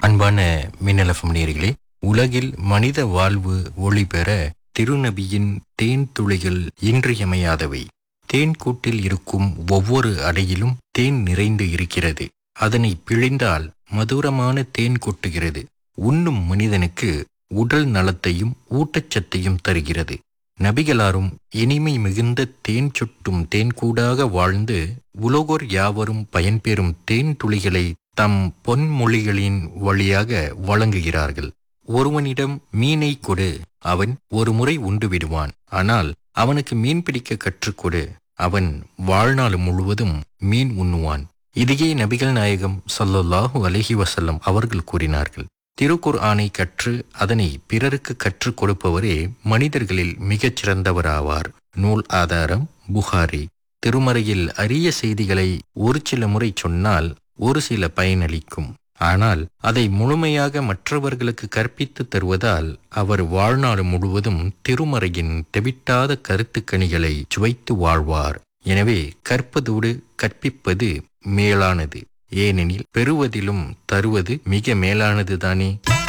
அன்பான மின்னலஃபம் நேர்களே உலகில் மனித வாழ்வு ஒளி பெற திருநபியின் தேன் துளிகள் இன்றியமையாதவை தேன் கூட்டில் இருக்கும் ஒவ்வொரு அடையிலும் தேன் நிறைந்து இருக்கிறது அதனை பிழிந்தால் மதுரமான தேன் கொட்டுகிறது உண்ணும் மனிதனுக்கு உடல் நலத்தையும் ஊட்டச்சத்தையும் தருகிறது நபிகளாரும் இனிமை மிகுந்த தேன் சுட்டும் தேன்கூடாக வாழ்ந்து உலகோர் யாவரும் பயன்பெறும் தேன் துளிகளை தம் பொன்மொழிகளின் வழியாக வழங்குகிறார்கள் ஒருவனிடம் மீனை கொடு அவன் ஒரு முறை உண்டு விடுவான் ஆனால் அவனுக்கு மீன் பிடிக்க கற்றுக்கொடு அவன் வாழ்நாள் முழுவதும் மீன் உண்ணுவான் இதையே நபிகள் நாயகம் ஸல்லல்லாஹு அலைஹி வஸல்லம் அவர்கள் கூறினார்கள் திருக்குர் ஆணை கற்று அதனை பிறருக்கு கற்றுக் கொடுப்பவரே மனிதர்களில் மிகச் சிறந்தவராவார் நூல் ஆதாரம் புகாரி திருமறையில் அரிய செய்திகளை ஒரு சில முறை சொன்னால் ஒரு சில பயனளிக்கும் ஆனால் அதை முழுமையாக மற்றவர்களுக்கு கற்பித்து தருவதால் அவர் வாழ்நாள் முழுவதும் திருமறையின் தெவிட்டாத கருத்துக்கணிகளை சுவைத்து வாழ்வார் எனவே கற்பதோடு கற்பிப்பது மேலானது ஏனெனில் பெறுவதிலும் தருவது மிக மேலானது தானே